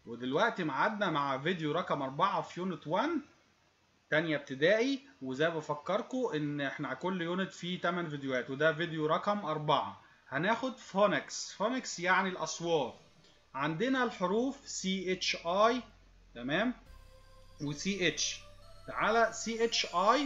ودلوقتي معادنا مع فيديو رقم أربعة في يونت 1 تانية ابتدائي وزي ما بفكركم ان احنا كل يونت فيه 8 فيديوهات وده فيديو رقم أربعة هناخد فونكس فونكس يعني الأصوات عندنا الحروف CHI تمام و CH تعالى CHI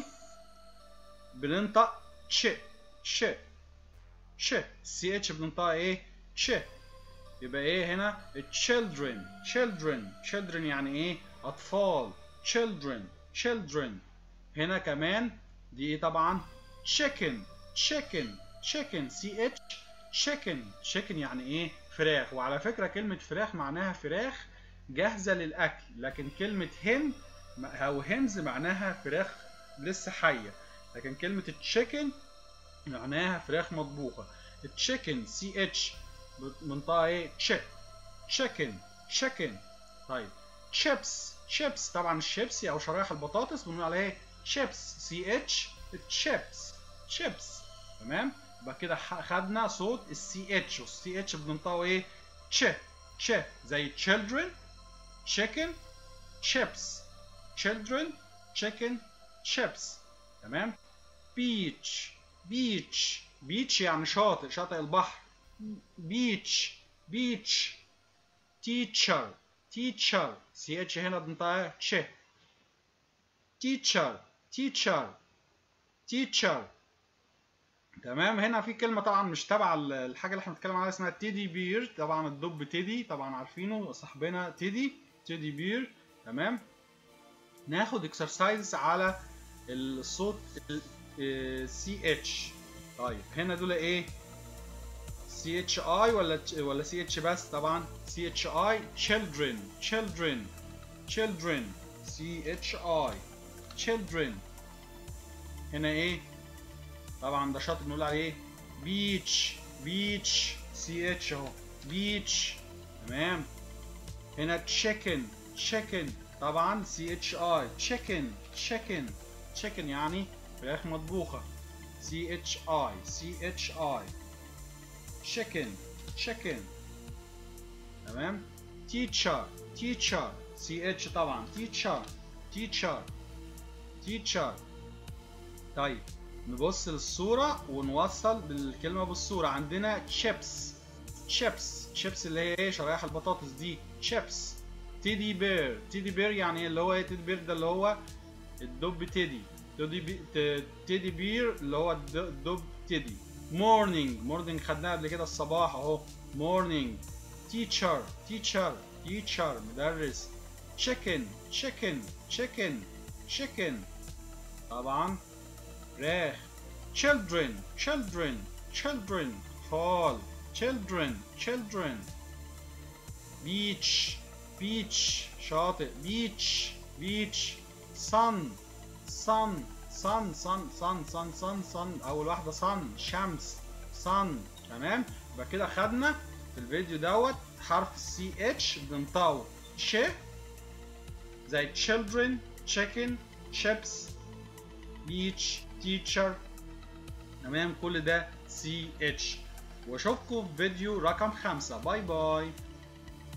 بننطق تش تش تش CH بننطقها ايه تش يبقى ايه هنا children children children يعني ايه اطفال children children هنا كمان دي ايه طبعا chicken chicken chicken ch chicken chicken يعني ايه فراخ وعلى فكرة كلمة فراخ معناها فراخ جاهزة للأكل لكن كلمة هن أو هنز معناها فراخ لسه حية لكن كلمة chicken معناها فراخ مطبوخة chicken ch منطقة ايه تش chicken chicken طيب chips chips طبعا الشيبسي او شرايح البطاطس بنقول عليها ايه chips سي اتش chips chips تمام يبقى كده خدنا صوت السي اتش والسي اتش بننطقه ايه تش تش زي children chicken chips children chicken chips تمام beach beach beach يعني شاطئ شاطئ البحر beach beach teacher teacher ch هنا بنطقها تش teacher teacher teacher تمام هنا في كلمة طبعا مش تبع الحاجة اللي احنا بنتكلم عليها اسمها تيدي بير طبعا الدب تيدي طبعا عارفينه صاحبنا تيدي تيدي بير تمام ناخد اكسرسايز على الصوت سي اتش طيب هنا دول ايه سي اتش اي ولا ولا سي اتش بس طبعا سي اتش اي children children children سي اتش اي children هنا ايه طبعا ده شاطئ بنقول عليه بيتش بيتش سي اتش اهو بيتش تمام هنا chicken chicken طبعا سي اتش اي chicken chicken chicken يعني فراخ مطبوخه سي اتش اي سي اتش اي chicken chicken تمام teacher teacher سي اتش طبعا teacher teacher teacher طيب نبص للصورة ونوصل بالكلمة بالصورة عندنا chips chips chips اللي هي ايه شرايح البطاطس دي chips تيدي بير تيدي بير يعني اللي هو ايه تيدي بير ده اللي هو الدب تيدي تيدي بي تيدي بير اللي هو الدب تيدي morning morning خدناها قبل كده الصباح اهو morning teacher teacher teacher مدرس chicken chicken chicken chicken طبعا فراخ children children children fall children children beach beach شاطئ beach beach sun sun sun sun sun sun sun sun اول واحده sun شمس sun تمام يبقى كده خدنا في الفيديو دوت حرف سي اتش بنطقه ش زي children chicken chips beach teacher تمام كل ده سي اتش واشوفكم في فيديو رقم خمسة باي باي